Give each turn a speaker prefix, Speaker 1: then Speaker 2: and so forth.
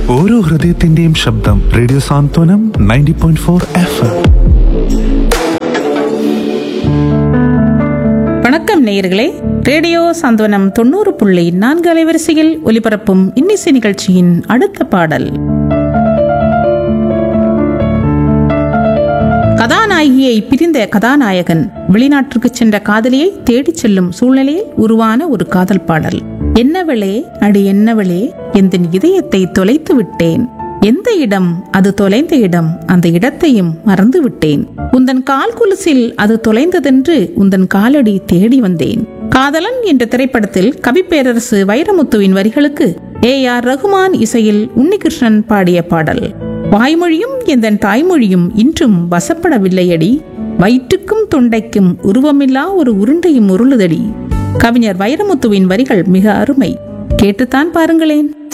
Speaker 1: ഓരോ ഹൃദയത്തിന്റെയും ശബ്ദം radio Santhwanam ninety point four F M
Speaker 2: வணக்கம் நேயர்களே ரேடியோ சாந்தவனம் தொண்ணூறு புள்ளி நான்கு அலைவரிசையில் ஒலிபரப்பும் இன்னிசை நிகழ்ச்சியின் அடுத்த பாடல் கதாநாயகியை பிரிந்த கதாநாயகன் வெளிநாட்டிற்கு சென்ற காதலியை தேடிச் செல்லும் சூழ்நிலையில் உருவான ஒரு காதல் பாடல் என்னவளே அடி என்னவளே எந்த இதயத்தை தொலைத்து விட்டேன் எந்த இடம் அது தொலைந்த இடம் அந்த இடத்தையும் மறந்து விட்டேன் உந்தன் கால் குலுசில் அது தொலைந்ததென்று உந்தன் காலடி தேடி வந்தேன் காதலன் என்ற திரைப்படத்தில் கவிப்பேரரசு வைரமுத்துவின் வரிகளுக்கு ஏ ஆர் ரகுமான் இசையில் உன்னிகிருஷ்ணன் பாடிய பாடல் வாய்மொழியும் எந்தன் தாய்மொழியும் இன்றும் வசப்படவில்லையடி வயிற்றுக்கும் தொண்டைக்கும் உருவமில்லா ஒரு உருண்டையும் உருளுதடி கவிஞர் வைரமுத்துவின் வரிகள் மிக அருமை கேட்டுத்தான் பாருங்களேன்